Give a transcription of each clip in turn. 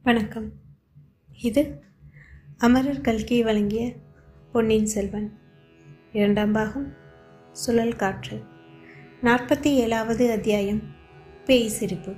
வணக்கம் இது அமரர் கல்கி வழங்கிய பொன்னியின் செல்வன் இரண்டாம் பாகம் சுழல் காற்று நாற்பத்தி ஏழாவது அத்தியாயம் பேய் சிரிப்பு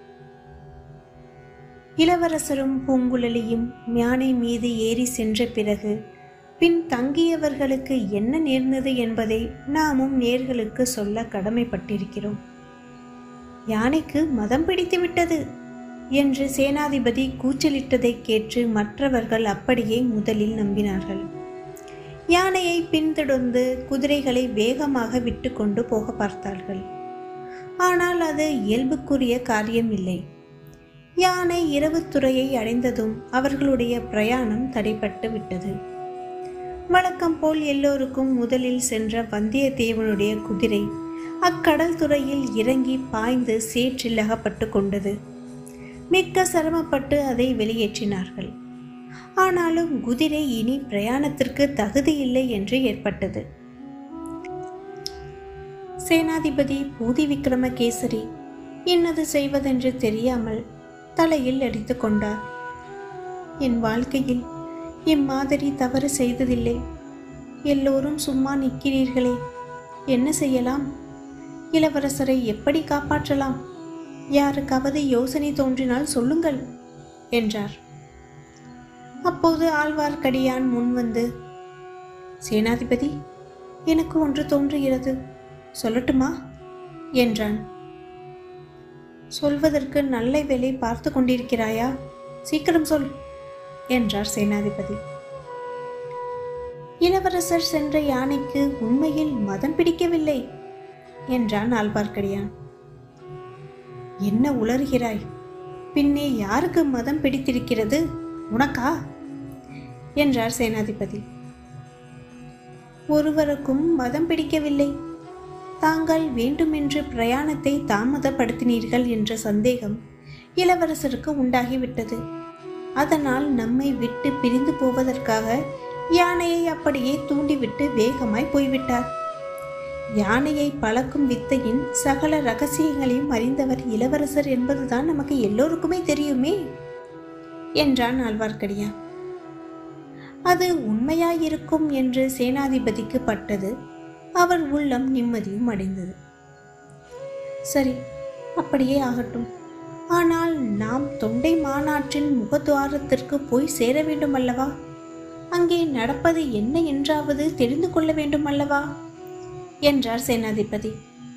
இளவரசரும் பூங்குழலியும் யானை மீது ஏறி சென்ற பிறகு பின் தங்கியவர்களுக்கு என்ன நேர்ந்தது என்பதை நாமும் நேர்களுக்கு சொல்ல கடமைப்பட்டிருக்கிறோம் யானைக்கு மதம் பிடித்து விட்டது என்று சேனாதிபதி கூச்சலிட்டதைக் கேட்டு மற்றவர்கள் அப்படியே முதலில் நம்பினார்கள் யானையை பின்தொடர்ந்து குதிரைகளை வேகமாக விட்டு கொண்டு போக பார்த்தார்கள் ஆனால் அது இயல்புக்குரிய காரியம் இல்லை யானை இரவுத்துறையை அடைந்ததும் அவர்களுடைய பிரயாணம் தடைப்பட்டு விட்டது வழக்கம் போல் எல்லோருக்கும் முதலில் சென்ற வந்தியத்தேவனுடைய குதிரை அக்கடல் துறையில் இறங்கி பாய்ந்து சேற்றில் அகப்பட்டு கொண்டது மிக்க சிரமப்பட்டு அதை வெளியேற்றினார்கள் ஆனாலும் குதிரை இனி பிரயாணத்திற்கு தகுதியில்லை என்று ஏற்பட்டது சேனாதிபதி பூதி விக்ரமகேசரி என்னது செய்வதென்று தெரியாமல் தலையில் அடித்து கொண்டார் என் வாழ்க்கையில் இம்மாதிரி தவறு செய்ததில்லை எல்லோரும் சும்மா நிற்கிறீர்களே என்ன செய்யலாம் இளவரசரை எப்படி காப்பாற்றலாம் யாருக்காவது யோசனை தோன்றினால் சொல்லுங்கள் என்றார் அப்போது ஆழ்வார்க்கடியான் முன் வந்து சேனாதிபதி எனக்கு ஒன்று தோன்றுகிறது சொல்லட்டுமா என்றான் சொல்வதற்கு நல்ல வேலை பார்த்து கொண்டிருக்கிறாயா சீக்கிரம் சொல் என்றார் சேனாதிபதி இளவரசர் சென்ற யானைக்கு உண்மையில் மதம் பிடிக்கவில்லை என்றான் ஆழ்வார்க்கடியான் என்ன உளறுகிறாய் பின்னே யாருக்கு மதம் பிடித்திருக்கிறது உனக்கா என்றார் சேனாதிபதி ஒருவருக்கும் மதம் பிடிக்கவில்லை தாங்கள் வேண்டுமென்று பிரயாணத்தை தாமதப்படுத்தினீர்கள் என்ற சந்தேகம் இளவரசருக்கு உண்டாகிவிட்டது அதனால் நம்மை விட்டு பிரிந்து போவதற்காக யானையை அப்படியே தூண்டிவிட்டு வேகமாய் போய்விட்டார் யானையை பழக்கும் வித்தையின் சகல ரகசியங்களையும் அறிந்தவர் இளவரசர் என்பதுதான் நமக்கு எல்லோருக்குமே தெரியுமே என்றான் ஆழ்வார்க்கடியான் அது உண்மையாயிருக்கும் என்று சேனாதிபதிக்கு பட்டது அவர் உள்ளம் நிம்மதியும் அடைந்தது சரி அப்படியே ஆகட்டும் ஆனால் நாம் தொண்டை மாநாட்டின் முகத்துவாரத்திற்கு போய் சேர வேண்டும் அல்லவா அங்கே நடப்பது என்ன என்றாவது தெரிந்து கொள்ள வேண்டும் அல்லவா என்றார் சேனாதிபதி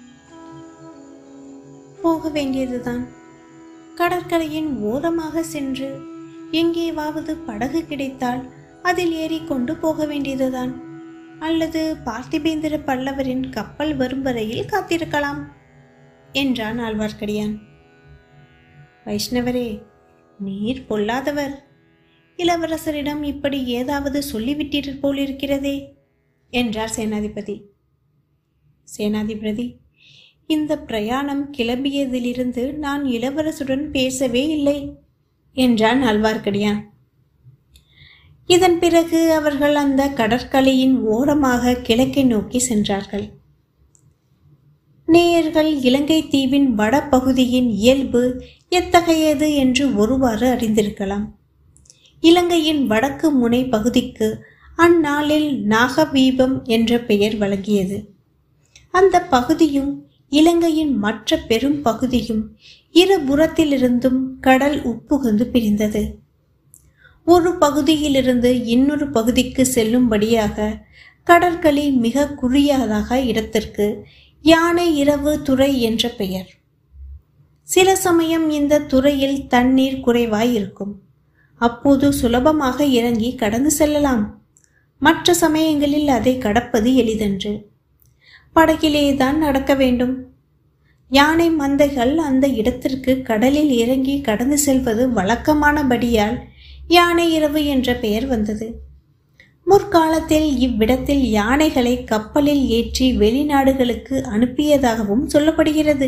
போக வேண்டியதுதான் கடற்கரையின் ஓரமாக சென்று எங்கேவாவது படகு கிடைத்தால் அதில் ஏறிக்கொண்டு போக வேண்டியதுதான் அல்லது பார்த்திபேந்திர பல்லவரின் கப்பல் வரும் வரையில் காத்திருக்கலாம் என்றான் ஆழ்வார்க்கடியான் வைஷ்ணவரே நீர் பொல்லாதவர் இளவரசரிடம் இப்படி ஏதாவது சொல்லிவிட்டீர் போலிருக்கிறதே என்றார் சேனாதிபதி சேனாதிபதி இந்த பிரயாணம் கிளம்பியதிலிருந்து நான் இளவரசுடன் பேசவே இல்லை என்றான் ஆழ்வார்க்கடியான் இதன் பிறகு அவர்கள் அந்த கடற்கரையின் ஓரமாக கிழக்கை நோக்கி சென்றார்கள் நேயர்கள் இலங்கை தீவின் வடபகுதியின் இயல்பு எத்தகையது என்று ஒருவாறு அறிந்திருக்கலாம் இலங்கையின் வடக்கு முனை பகுதிக்கு அந்நாளில் நாகவீபம் என்ற பெயர் வழங்கியது அந்த பகுதியும் இலங்கையின் மற்ற பெரும் பகுதியும் இருபுறத்திலிருந்தும் கடல் உட்புகுந்து பிரிந்தது ஒரு பகுதியிலிருந்து இன்னொரு பகுதிக்கு செல்லும்படியாக கடற்களி மிக குறியாதாக இடத்திற்கு யானை இரவு துறை என்ற பெயர் சில சமயம் இந்த துறையில் தண்ணீர் குறைவாய் இருக்கும் அப்போது சுலபமாக இறங்கி கடந்து செல்லலாம் மற்ற சமயங்களில் அதை கடப்பது எளிதன்று படகிலேதான் நடக்க வேண்டும் யானை மந்தைகள் அந்த இடத்திற்கு கடலில் இறங்கி கடந்து செல்வது வழக்கமானபடியால் யானை இரவு என்ற பெயர் வந்தது முற்காலத்தில் இவ்விடத்தில் யானைகளை கப்பலில் ஏற்றி வெளிநாடுகளுக்கு அனுப்பியதாகவும் சொல்லப்படுகிறது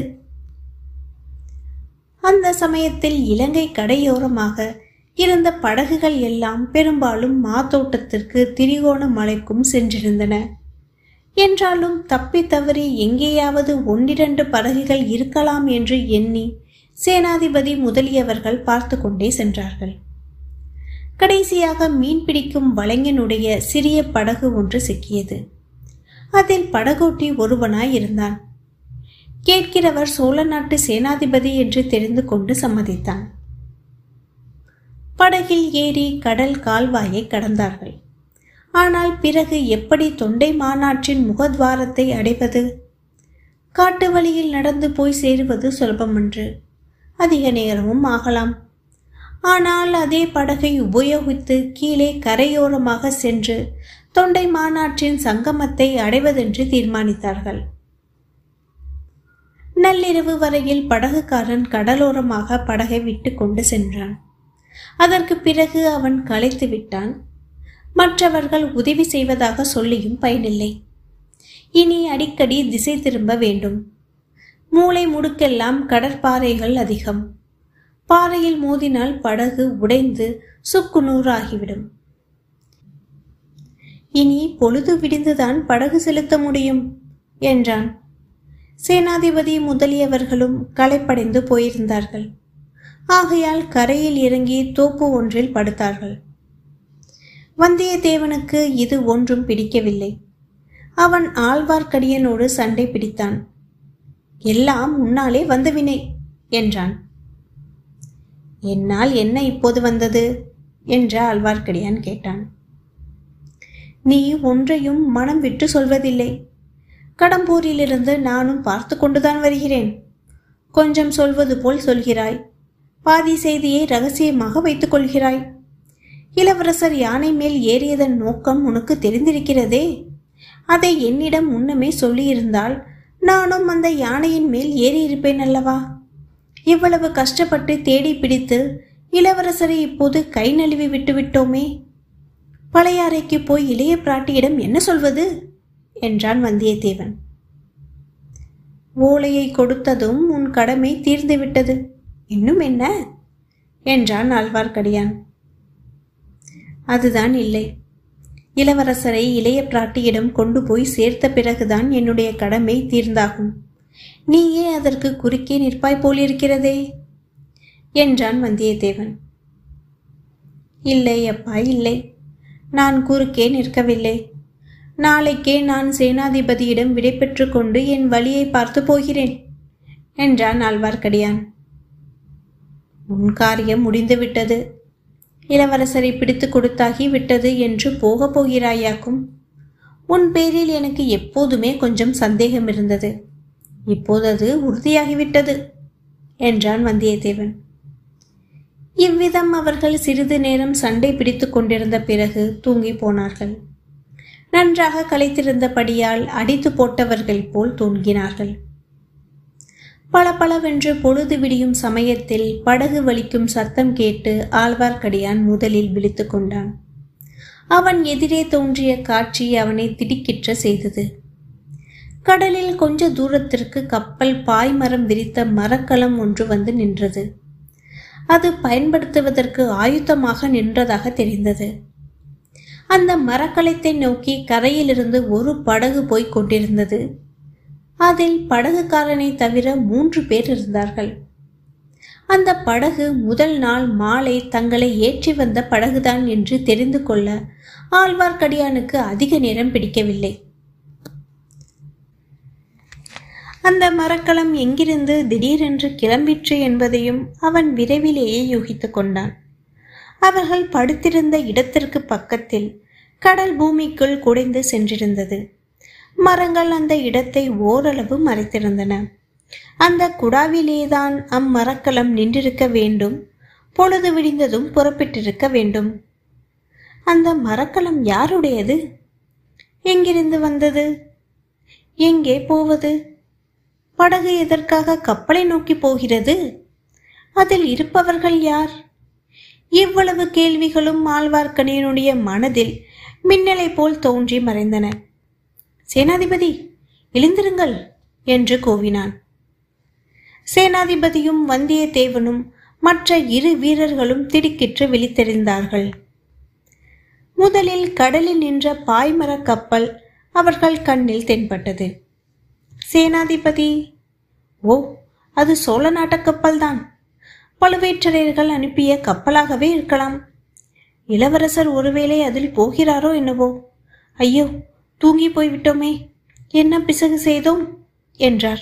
அந்த சமயத்தில் இலங்கை கடையோரமாக இருந்த படகுகள் எல்லாம் பெரும்பாலும் மாத்தோட்டத்திற்கு திரிகோணமலைக்கும் சென்றிருந்தன என்றாலும் தப்பி தவறி எங்கேயாவது ஒன்றிரண்டு படகுகள் இருக்கலாம் என்று எண்ணி சேனாதிபதி முதலியவர்கள் பார்த்து கொண்டே சென்றார்கள் கடைசியாக மீன் பிடிக்கும் வலைஞனுடைய சிறிய படகு ஒன்று சிக்கியது அதில் படகோட்டி ஒருவனாய் இருந்தான் கேட்கிறவர் சோழ நாட்டு சேனாதிபதி என்று தெரிந்து கொண்டு சம்மதித்தான் படகில் ஏறி கடல் கால்வாயை கடந்தார்கள் ஆனால் பிறகு எப்படி தொண்டை மாநாட்டின் முகத்வாரத்தை அடைவது காட்டு வழியில் நடந்து போய் சேருவது சுலபமன்று அதிக நேரமும் ஆகலாம் ஆனால் அதே படகை உபயோகித்து கீழே கரையோரமாக சென்று தொண்டை மாநாட்டின் சங்கமத்தை அடைவதென்று தீர்மானித்தார்கள் நள்ளிரவு வரையில் படகுக்காரன் கடலோரமாக படகை விட்டு கொண்டு சென்றான் அதற்கு பிறகு அவன் களைத்து விட்டான் மற்றவர்கள் உதவி செய்வதாக சொல்லியும் பயனில்லை இனி அடிக்கடி திசை திரும்ப வேண்டும் மூளை முடுக்கெல்லாம் கடற்பாறைகள் அதிகம் பாறையில் மோதினால் படகு உடைந்து சுக்கு நூறாகிவிடும் இனி பொழுது விடிந்துதான் படகு செலுத்த முடியும் என்றான் சேனாதிபதி முதலியவர்களும் களைப்படைந்து போயிருந்தார்கள் ஆகையால் கரையில் இறங்கி தோப்பு ஒன்றில் படுத்தார்கள் வந்தியத்தேவனுக்கு இது ஒன்றும் பிடிக்கவில்லை அவன் ஆழ்வார்க்கடியனோடு சண்டை பிடித்தான் எல்லாம் முன்னாலே வந்தவினை என்றான் என்னால் என்ன இப்போது வந்தது என்ற ஆழ்வார்க்கடியான் கேட்டான் நீ ஒன்றையும் மனம் விட்டு சொல்வதில்லை கடம்பூரிலிருந்து நானும் பார்த்து கொண்டுதான் வருகிறேன் கொஞ்சம் சொல்வது போல் சொல்கிறாய் பாதி செய்தியை ரகசியமாக வைத்துக் கொள்கிறாய் இளவரசர் யானை மேல் ஏறியதன் நோக்கம் உனக்கு தெரிந்திருக்கிறதே அதை என்னிடம் முன்னமே சொல்லியிருந்தால் நானும் அந்த யானையின் மேல் ஏறியிருப்பேன் அல்லவா இவ்வளவு கஷ்டப்பட்டு தேடி பிடித்து இளவரசரை இப்போது கை நழுவி விட்டுவிட்டோமே பழையாறைக்கு போய் இளைய பிராட்டியிடம் என்ன சொல்வது என்றான் வந்தியத்தேவன் ஓலையை கொடுத்ததும் உன் கடமை தீர்ந்துவிட்டது இன்னும் என்ன என்றான் ஆழ்வார்க்கடியான் அதுதான் இல்லை இளவரசரை இளைய பிராட்டியிடம் கொண்டு போய் சேர்த்த பிறகுதான் என்னுடைய கடமை தீர்ந்தாகும் நீயே அதற்கு குறுக்கே நிற்பாய் போலிருக்கிறதே என்றான் வந்தியத்தேவன் இல்லை அப்பா இல்லை நான் குறுக்கே நிற்கவில்லை நாளைக்கே நான் சேனாதிபதியிடம் விடைபெற்று கொண்டு என் வழியை பார்த்து போகிறேன் என்றான் ஆழ்வார்க்கடியான் உன் காரியம் முடிந்துவிட்டது இளவரசரை பிடித்து கொடுத்தாகி விட்டது என்று போகப் போகிறாயாக்கும் உன் பேரில் எனக்கு எப்போதுமே கொஞ்சம் சந்தேகம் இருந்தது இப்போது அது உறுதியாகிவிட்டது என்றான் வந்தியத்தேவன் இவ்விதம் அவர்கள் சிறிது நேரம் சண்டை பிடித்து கொண்டிருந்த பிறகு தூங்கி போனார்கள் நன்றாக களைத்திருந்தபடியால் அடித்து போட்டவர்கள் போல் தூங்கினார்கள் பளபளவென்று பொழுது விடியும் சமயத்தில் படகு வலிக்கும் சத்தம் கேட்டு ஆழ்வார்க்கடியான் முதலில் விழித்து கொண்டான் அவன் எதிரே தோன்றிய காட்சி அவனை திடுக்கிற்ற செய்தது கடலில் கொஞ்ச தூரத்திற்கு கப்பல் பாய்மரம் விரித்த மரக்கலம் ஒன்று வந்து நின்றது அது பயன்படுத்துவதற்கு ஆயுத்தமாக நின்றதாக தெரிந்தது அந்த மரக்கலத்தை நோக்கி கரையிலிருந்து ஒரு படகு போய்க் கொண்டிருந்தது அதில் படகுக்காரனை தவிர மூன்று பேர் இருந்தார்கள் அந்த படகு முதல் நாள் மாலை தங்களை ஏற்றி வந்த படகுதான் என்று தெரிந்து கொள்ள ஆழ்வார்க்கடியானுக்கு அதிக நேரம் பிடிக்கவில்லை அந்த மரக்கலம் எங்கிருந்து திடீரென்று கிளம்பிற்று என்பதையும் அவன் விரைவிலேயே யூகித்து கொண்டான் அவர்கள் படுத்திருந்த இடத்திற்கு பக்கத்தில் கடல் பூமிக்குள் குடைந்து சென்றிருந்தது மரங்கள் அந்த இடத்தை ஓரளவு மறைத்திருந்தன அந்த குடாவிலேதான் அம்மரக்கலம் நின்றிருக்க வேண்டும் பொழுது விடிந்ததும் புறப்பட்டிருக்க வேண்டும் அந்த மரக்கலம் யாருடையது எங்கிருந்து வந்தது எங்கே போவது படகு எதற்காக கப்பலை நோக்கி போகிறது அதில் இருப்பவர்கள் யார் இவ்வளவு கேள்விகளும் ஆழ்வார்க்கணியனுடைய மனதில் மின்னலை போல் தோன்றி மறைந்தன சேனாதிபதி எழுந்திருங்கள் என்று கூவினான் சேனாதிபதியும் வந்தியத்தேவனும் மற்ற இரு வீரர்களும் திடுக்கிற்று விழித்தெறிந்தார்கள் முதலில் கடலில் நின்ற பாய்மரக் கப்பல் அவர்கள் கண்ணில் தென்பட்டது சேனாதிபதி ஓ அது சோழ நாட்டு கப்பல்தான் பழுவேற்றரையர்கள் அனுப்பிய கப்பலாகவே இருக்கலாம் இளவரசர் ஒருவேளை அதில் போகிறாரோ என்னவோ ஐயோ தூங்கி போய்விட்டோமே என்ன பிசகு செய்தோம் என்றார்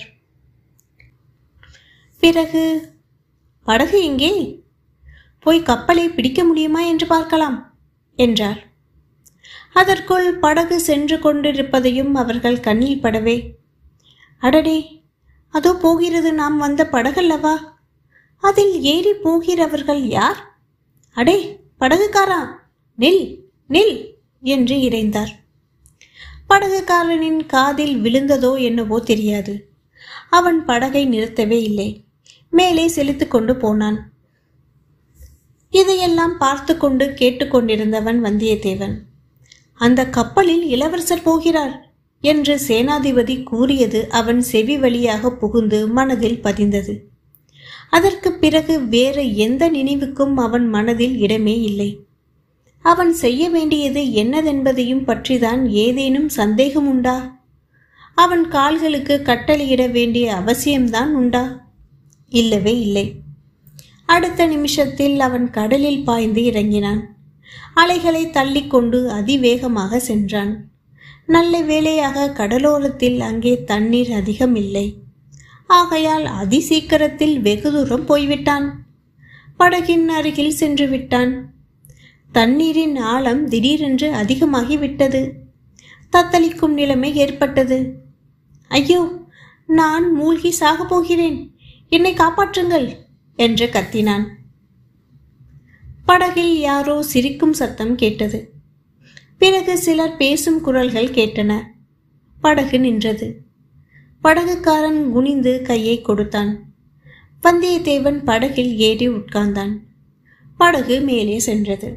பிறகு படகு எங்கே போய் கப்பலை பிடிக்க முடியுமா என்று பார்க்கலாம் என்றார் அதற்குள் படகு சென்று கொண்டிருப்பதையும் அவர்கள் கண்ணில் படவே அடடே அதோ போகிறது நாம் வந்த படகல்லவா அதில் ஏறி போகிறவர்கள் யார் அடே படகுக்காரா நில் நில் என்று இறைந்தார் படகுக்காரனின் காதில் விழுந்ததோ என்னவோ தெரியாது அவன் படகை நிறுத்தவே இல்லை மேலே செலுத்து கொண்டு போனான் இதையெல்லாம் பார்த்து கொண்டு கேட்டுக்கொண்டிருந்தவன் வந்தியத்தேவன் அந்த கப்பலில் இளவரசர் போகிறார் என்று சேனாதிபதி கூறியது அவன் செவி வழியாக புகுந்து மனதில் பதிந்தது அதற்கு பிறகு வேறு எந்த நினைவுக்கும் அவன் மனதில் இடமே இல்லை அவன் செய்ய வேண்டியது என்னதென்பதையும் பற்றிதான் ஏதேனும் சந்தேகம் உண்டா அவன் கால்களுக்கு கட்டளையிட வேண்டிய அவசியம்தான் உண்டா இல்லவே இல்லை அடுத்த நிமிஷத்தில் அவன் கடலில் பாய்ந்து இறங்கினான் அலைகளை தள்ளிக்கொண்டு அதிவேகமாக சென்றான் நல்ல வேளையாக கடலோரத்தில் அங்கே தண்ணீர் அதிகம் இல்லை ஆகையால் அதிசீக்கிரத்தில் வெகு தூரம் போய்விட்டான் படகின் அருகில் சென்று விட்டான் தண்ணீரின் ஆழம் திடீரென்று அதிகமாகிவிட்டது தத்தளிக்கும் நிலைமை ஏற்பட்டது ஐயோ நான் மூழ்கி சாகப் போகிறேன் என்னை காப்பாற்றுங்கள் என்று கத்தினான் படகில் யாரோ சிரிக்கும் சத்தம் கேட்டது பிறகு சிலர் பேசும் குரல்கள் கேட்டன படகு நின்றது படகுக்காரன் குனிந்து கையை கொடுத்தான் வந்தியத்தேவன் படகில் ஏறி உட்கார்ந்தான் படகு மேலே சென்றது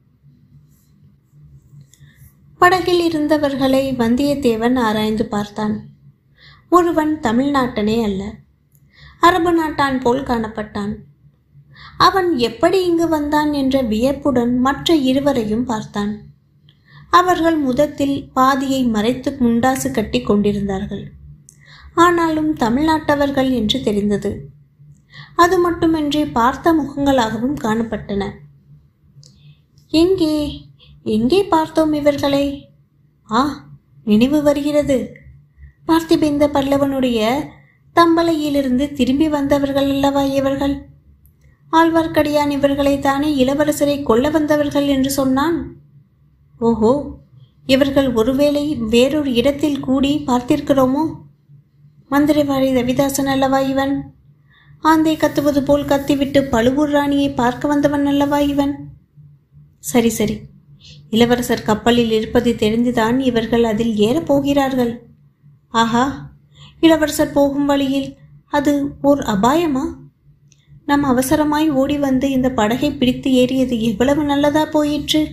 படகில் இருந்தவர்களை வந்தியத்தேவன் ஆராய்ந்து பார்த்தான் ஒருவன் தமிழ்நாட்டனே அல்ல அரபு நாட்டான் போல் காணப்பட்டான் அவன் எப்படி இங்கு வந்தான் என்ற வியப்புடன் மற்ற இருவரையும் பார்த்தான் அவர்கள் முதத்தில் பாதியை மறைத்து முண்டாசு கட்டி கொண்டிருந்தார்கள் ஆனாலும் தமிழ்நாட்டவர்கள் என்று தெரிந்தது அது மட்டுமின்றி பார்த்த முகங்களாகவும் காணப்பட்டன எங்கே எங்கே பார்த்தோம் இவர்களை ஆ நினைவு வருகிறது பார்த்திபேந்த பல்லவனுடைய தம்பலையிலிருந்து திரும்பி வந்தவர்கள் அல்லவா இவர்கள் ஆழ்வார்க்கடியான் இவர்களை தானே இளவரசரை கொல்ல வந்தவர்கள் என்று சொன்னான் ஓஹோ இவர்கள் ஒருவேளை வேறொரு இடத்தில் கூடி பார்த்திருக்கிறோமோ மந்திரவாரி ரவிதாசன் அல்லவா இவன் ஆந்தை கத்துவது போல் கத்திவிட்டு பழுவூர் ராணியை பார்க்க வந்தவன் அல்லவா இவன் சரி சரி இளவரசர் கப்பலில் இருப்பது தெரிந்துதான் இவர்கள் அதில் ஏறப் போகிறார்கள் ஆஹா இளவரசர் போகும் வழியில் அது ஓர் அபாயமா நாம் அவசரமாய் ஓடி வந்து இந்த படகை பிடித்து ஏறியது எவ்வளவு நல்லதா போயிற்று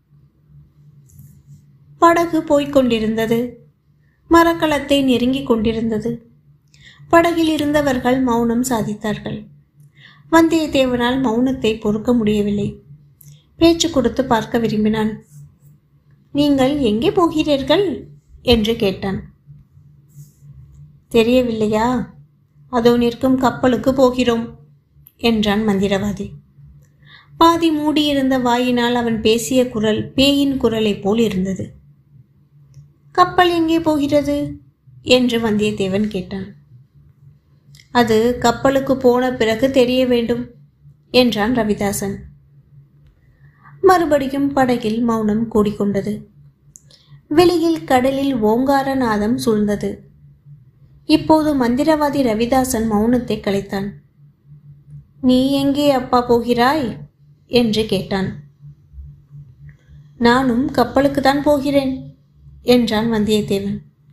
படகு போய்க் கொண்டிருந்தது மரக்கலத்தை நெருங்கிக் கொண்டிருந்தது படகில் இருந்தவர்கள் மௌனம் சாதித்தார்கள் வந்தியத்தேவனால் மௌனத்தை பொறுக்க முடியவில்லை பேச்சு கொடுத்து பார்க்க விரும்பினான் நீங்கள் எங்கே போகிறீர்கள் என்று கேட்டான் தெரியவில்லையா அதோ நிற்கும் கப்பலுக்கு போகிறோம் என்றான் மந்திரவாதி பாதி மூடியிருந்த வாயினால் அவன் பேசிய குரல் பேயின் குரலைப் போல் இருந்தது கப்பல் எங்கே போகிறது என்று வந்தியத்தேவன் கேட்டான் அது கப்பலுக்கு போன பிறகு தெரிய வேண்டும் என்றான் ரவிதாசன் மறுபடியும் படகில் மௌனம் கூடிக்கொண்டது வெளியில் கடலில் ஓங்கார நாதம் சூழ்ந்தது இப்போது மந்திரவாதி ரவிதாசன் மௌனத்தை கலைத்தான் நீ எங்கே அப்பா போகிறாய் என்று கேட்டான் நானும் கப்பலுக்கு தான் போகிறேன் என்றான் வந்தியத்தேவன்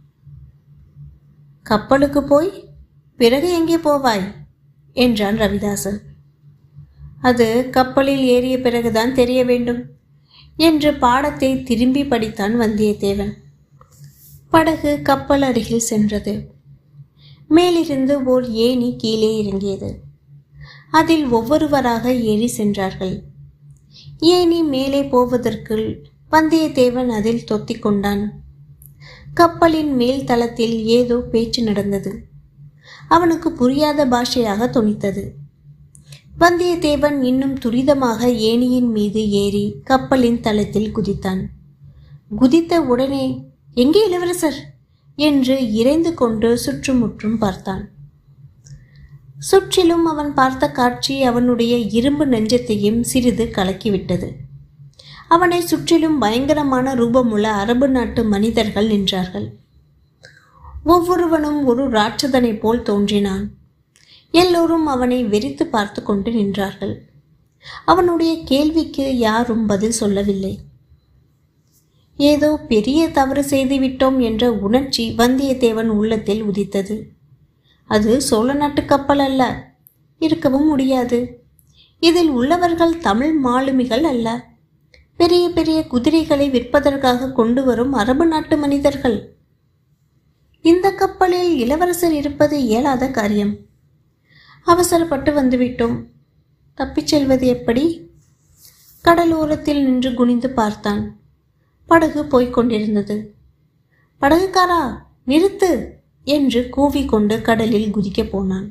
கப்பலுக்கு போய் பிறகு எங்கே போவாய் என்றான் ரவிதாசன் அது கப்பலில் ஏறிய பிறகுதான் தெரிய வேண்டும் என்று பாடத்தை திரும்பி படித்தான் வந்தியத்தேவன் படகு கப்பல் அருகில் சென்றது மேலிருந்து ஓர் ஏணி கீழே இறங்கியது அதில் ஒவ்வொருவராக ஏறி சென்றார்கள் ஏணி மேலே போவதற்குள் வந்தியத்தேவன் அதில் தொத்திக் கொண்டான் கப்பலின் மேல் தளத்தில் ஏதோ பேச்சு நடந்தது அவனுக்கு புரியாத பாஷையாக துணித்தது வந்தியத்தேவன் இன்னும் துரிதமாக ஏணியின் மீது ஏறி கப்பலின் தளத்தில் குதித்தான் குதித்த உடனே எங்கே இளவரசர் என்று இறைந்து கொண்டு சுற்றுமுற்றும் பார்த்தான் சுற்றிலும் அவன் பார்த்த காட்சி அவனுடைய இரும்பு நெஞ்சத்தையும் சிறிது கலக்கிவிட்டது அவனை சுற்றிலும் பயங்கரமான ரூபமுள்ள அரபு நாட்டு மனிதர்கள் நின்றார்கள் ஒவ்வொருவனும் ஒரு ராட்சதனைப் போல் தோன்றினான் எல்லோரும் அவனை வெறித்து பார்த்து கொண்டு நின்றார்கள் அவனுடைய கேள்விக்கு யாரும் பதில் சொல்லவில்லை ஏதோ பெரிய தவறு செய்துவிட்டோம் என்ற உணர்ச்சி வந்தியத்தேவன் உள்ளத்தில் உதித்தது அது சோழ நாட்டு கப்பல் அல்ல இருக்கவும் முடியாது இதில் உள்ளவர்கள் தமிழ் மாலுமிகள் அல்ல பெரிய பெரிய குதிரைகளை விற்பதற்காக கொண்டு வரும் அரபு நாட்டு மனிதர்கள் இந்த கப்பலில் இளவரசர் இருப்பது இயலாத காரியம் அவசரப்பட்டு வந்துவிட்டோம் தப்பிச் செல்வது எப்படி கடலோரத்தில் நின்று குனிந்து பார்த்தான் படகு போய்க் கொண்டிருந்தது படகுக்காரா நிறுத்து என்று கூவிக்கொண்டு கடலில் குதிக்கப் போனான்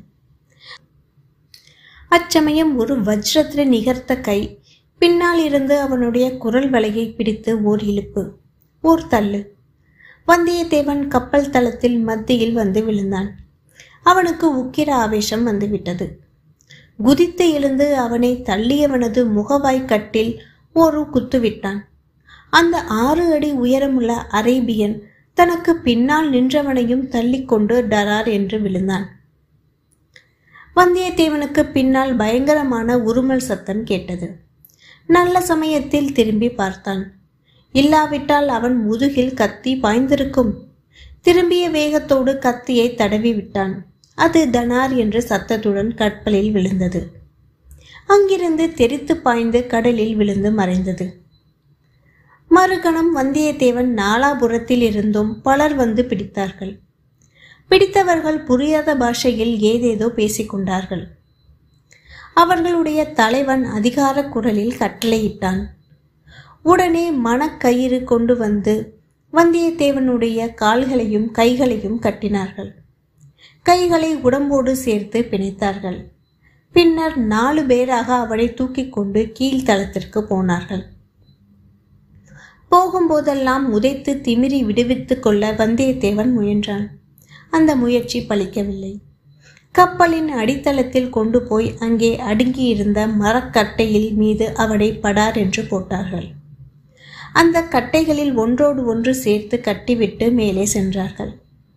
அச்சமயம் ஒரு வஜ்ரத்திர நிகர்த்த கை பின்னால் இருந்து அவனுடைய குரல் வலையை பிடித்து ஓர் இழுப்பு ஓர் தள்ளு வந்தியத்தேவன் கப்பல் தளத்தில் மத்தியில் வந்து விழுந்தான் அவனுக்கு உக்கிர ஆவேசம் வந்துவிட்டது குதித்து எழுந்து அவனை தள்ளியவனது முகவாய் கட்டில் ஒரு குத்துவிட்டான் அந்த ஆறு அடி உயரமுள்ள அரேபியன் தனக்கு பின்னால் நின்றவனையும் தள்ளிக்கொண்டு டரார் என்று விழுந்தான் வந்தியத்தேவனுக்கு பின்னால் பயங்கரமான உருமல் சத்தம் கேட்டது நல்ல சமயத்தில் திரும்பி பார்த்தான் இல்லாவிட்டால் அவன் முதுகில் கத்தி பாய்ந்திருக்கும் திரும்பிய வேகத்தோடு கத்தியை தடவி விட்டான் அது தனார் என்ற சத்தத்துடன் கற்பலில் விழுந்தது அங்கிருந்து தெரித்து பாய்ந்து கடலில் விழுந்து மறைந்தது மறுகணம் வந்தியத்தேவன் நாலாபுரத்தில் இருந்தும் பலர் வந்து பிடித்தார்கள் பிடித்தவர்கள் புரியாத பாஷையில் ஏதேதோ பேசிக்கொண்டார்கள் அவர்களுடைய தலைவன் அதிகார குரலில் கட்டளையிட்டான் உடனே மணக்கயிறு கொண்டு வந்து வந்தியத்தேவனுடைய கால்களையும் கைகளையும் கட்டினார்கள் கைகளை உடம்போடு சேர்த்து பிணைத்தார்கள் பின்னர் நாலு பேராக அவனை தூக்கிக் கொண்டு கீழ்த்தளத்திற்கு போனார்கள் போகும்போதெல்லாம் உதைத்து திமிரி விடுவித்துக் கொள்ள வந்தியத்தேவன் முயன்றான் அந்த முயற்சி பலிக்கவில்லை கப்பலின் அடித்தளத்தில் கொண்டு போய் அங்கே அடுங்கியிருந்த மரக்கட்டையில் மீது அவனை படார் என்று போட்டார்கள் அந்த கட்டைகளில் ஒன்றோடு ஒன்று சேர்த்து கட்டிவிட்டு மேலே சென்றார்கள்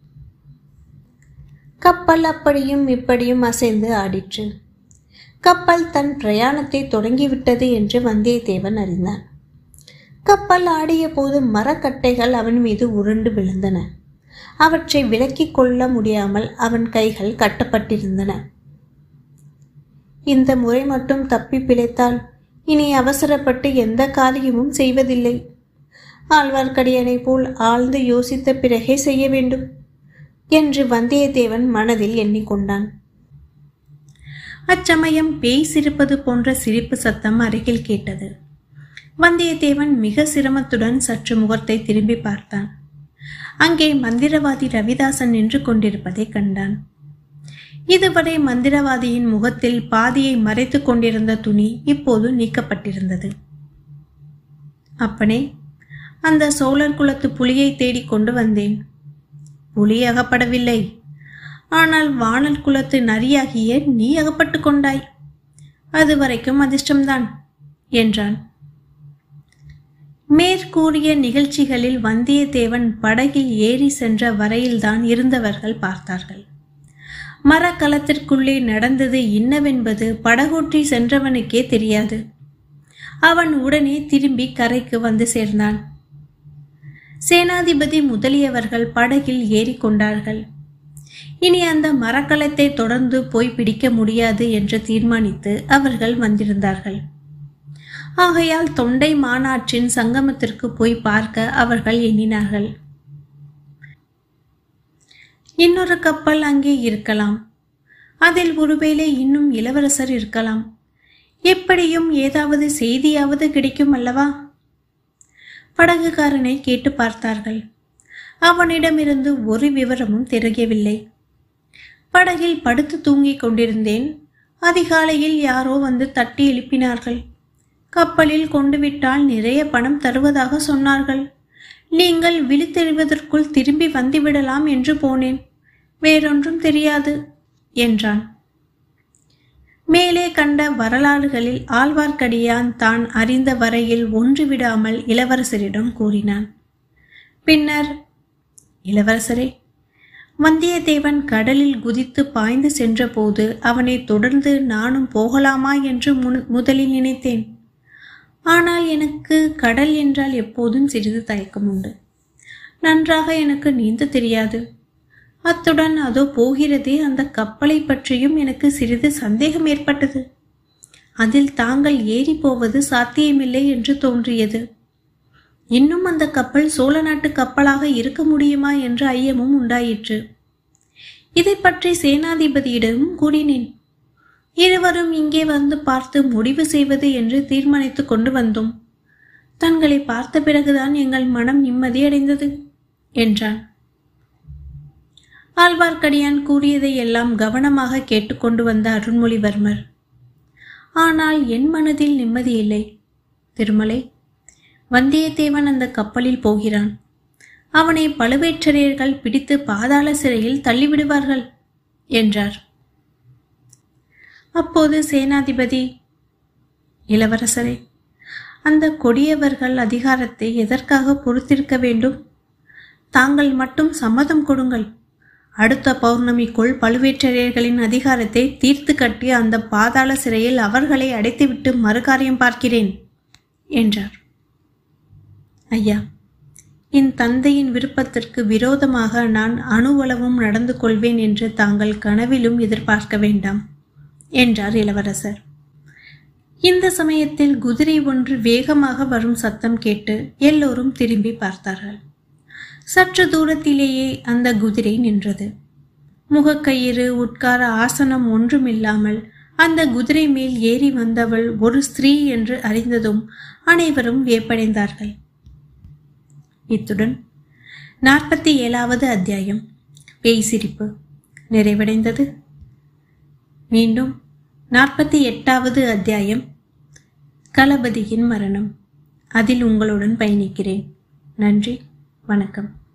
கப்பல் அப்படியும் இப்படியும் அசைந்து ஆடிற்று கப்பல் தன் பிரயாணத்தை தொடங்கிவிட்டது என்று வந்தியத்தேவன் அறிந்தான் கப்பல் ஆடிய போது மரக்கட்டைகள் அவன் மீது உருண்டு விழுந்தன அவற்றை விலக்கிக் கொள்ள முடியாமல் அவன் கைகள் கட்டப்பட்டிருந்தன இந்த முறை மட்டும் தப்பி பிழைத்தால் இனி அவசரப்பட்டு எந்த காரியமும் செய்வதில்லை ஆழ்வார்க்கடியனை போல் ஆழ்ந்து யோசித்த பிறகே செய்ய வேண்டும் என்று வந்தியத்தேவன் மனதில் எண்ணிக்கொண்டான் அச்சமயம் பேய் சிரிப்பது போன்ற சிரிப்பு சத்தம் அருகில் கேட்டது வந்தியத்தேவன் மிக சிரமத்துடன் சற்று முகத்தை திரும்பி பார்த்தான் அங்கே மந்திரவாதி ரவிதாசன் நின்று கொண்டிருப்பதை கண்டான் இதுவரை மந்திரவாதியின் முகத்தில் பாதியை மறைத்து கொண்டிருந்த துணி இப்போது நீக்கப்பட்டிருந்தது அப்பனே அந்த சோழர் குலத்து புலியை தேடிக் கொண்டு வந்தேன் புலி அகப்படவில்லை ஆனால் வானல் குலத்து நரியாகிய நீ அகப்பட்டு கொண்டாய் அது வரைக்கும் அதிர்ஷ்டம்தான் என்றான் மேற்கூறிய நிகழ்ச்சிகளில் வந்தியத்தேவன் படகில் ஏறி சென்ற வரையில்தான் இருந்தவர்கள் பார்த்தார்கள் மரக்கலத்திற்குள்ளே நடந்தது இன்னவென்பது படகோற்றி சென்றவனுக்கே தெரியாது அவன் உடனே திரும்பி கரைக்கு வந்து சேர்ந்தான் சேனாதிபதி முதலியவர்கள் படகில் ஏறிக்கொண்டார்கள் இனி அந்த மரக்கலத்தை தொடர்ந்து போய் பிடிக்க முடியாது என்று தீர்மானித்து அவர்கள் வந்திருந்தார்கள் ஆகையால் தொண்டை மாநாட்டின் சங்கமத்திற்கு போய் பார்க்க அவர்கள் எண்ணினார்கள் இன்னொரு கப்பல் அங்கே இருக்கலாம் அதில் ஒருவேளை இன்னும் இளவரசர் இருக்கலாம் எப்படியும் ஏதாவது செய்தியாவது கிடைக்கும் அல்லவா படகுக்காரனை கேட்டு பார்த்தார்கள் அவனிடமிருந்து ஒரு விவரமும் தெரியவில்லை படகில் படுத்து தூங்கிக் கொண்டிருந்தேன் அதிகாலையில் யாரோ வந்து தட்டி எழுப்பினார்கள் கப்பலில் கொண்டு விட்டால் நிறைய பணம் தருவதாக சொன்னார்கள் நீங்கள் விழித்தெழுவதற்குள் திரும்பி வந்துவிடலாம் என்று போனேன் வேறொன்றும் தெரியாது என்றான் மேலே கண்ட வரலாறுகளில் ஆழ்வார்க்கடியான் தான் அறிந்த வரையில் ஒன்று விடாமல் இளவரசரிடம் கூறினான் பின்னர் இளவரசரே வந்தியத்தேவன் கடலில் குதித்து பாய்ந்து சென்றபோது அவனை தொடர்ந்து நானும் போகலாமா என்று முன் முதலில் நினைத்தேன் ஆனால் எனக்கு கடல் என்றால் எப்போதும் சிறிது தயக்கம் உண்டு நன்றாக எனக்கு நீந்த தெரியாது அத்துடன் அதோ போகிறதே அந்த கப்பலை பற்றியும் எனக்கு சிறிது சந்தேகம் ஏற்பட்டது அதில் தாங்கள் ஏறி போவது சாத்தியமில்லை என்று தோன்றியது இன்னும் அந்த கப்பல் சோழ நாட்டு கப்பலாக இருக்க முடியுமா என்ற ஐயமும் உண்டாயிற்று இதை பற்றி சேனாதிபதியிடமும் கூறினேன் இருவரும் இங்கே வந்து பார்த்து முடிவு செய்வது என்று தீர்மானித்து கொண்டு வந்தோம் தங்களை பார்த்த பிறகுதான் எங்கள் மனம் நிம்மதியடைந்தது என்றான் ஆழ்வார்க்கடியான் கூறியதை எல்லாம் கவனமாக கேட்டுக்கொண்டு வந்த அருண்மொழிவர்மர் ஆனால் என் மனதில் நிம்மதி இல்லை திருமலை வந்தியத்தேவன் அந்த கப்பலில் போகிறான் அவனை பழுவேற்றரையர்கள் பிடித்து பாதாள சிறையில் தள்ளிவிடுவார்கள் என்றார் அப்போது சேனாதிபதி இளவரசரே அந்த கொடியவர்கள் அதிகாரத்தை எதற்காக பொறுத்திருக்க வேண்டும் தாங்கள் மட்டும் சம்மதம் கொடுங்கள் அடுத்த பௌர்ணமிக்குள் பழுவேற்றரையர்களின் அதிகாரத்தை தீர்த்து கட்டி அந்த பாதாள சிறையில் அவர்களை அடைத்துவிட்டு மறுகாரியம் பார்க்கிறேன் என்றார் ஐயா என் தந்தையின் விருப்பத்திற்கு விரோதமாக நான் அணுவளவும் நடந்து கொள்வேன் என்று தாங்கள் கனவிலும் எதிர்பார்க்க வேண்டாம் என்றார் இளவரசர் இந்த சமயத்தில் குதிரை ஒன்று வேகமாக வரும் சத்தம் கேட்டு எல்லோரும் திரும்பி பார்த்தார்கள் சற்று தூரத்திலேயே அந்த குதிரை நின்றது முகக்கயிறு உட்கார ஆசனம் ஒன்றுமில்லாமல் அந்த குதிரை மேல் ஏறி வந்தவள் ஒரு ஸ்திரீ என்று அறிந்ததும் அனைவரும் வியப்படைந்தார்கள் இத்துடன் நாற்பத்தி ஏழாவது அத்தியாயம் பேய் சிரிப்பு நிறைவடைந்தது மீண்டும் நாற்பத்தி எட்டாவது அத்தியாயம் களபதியின் மரணம் அதில் உங்களுடன் பயணிக்கிறேன் நன்றி வணக்கம்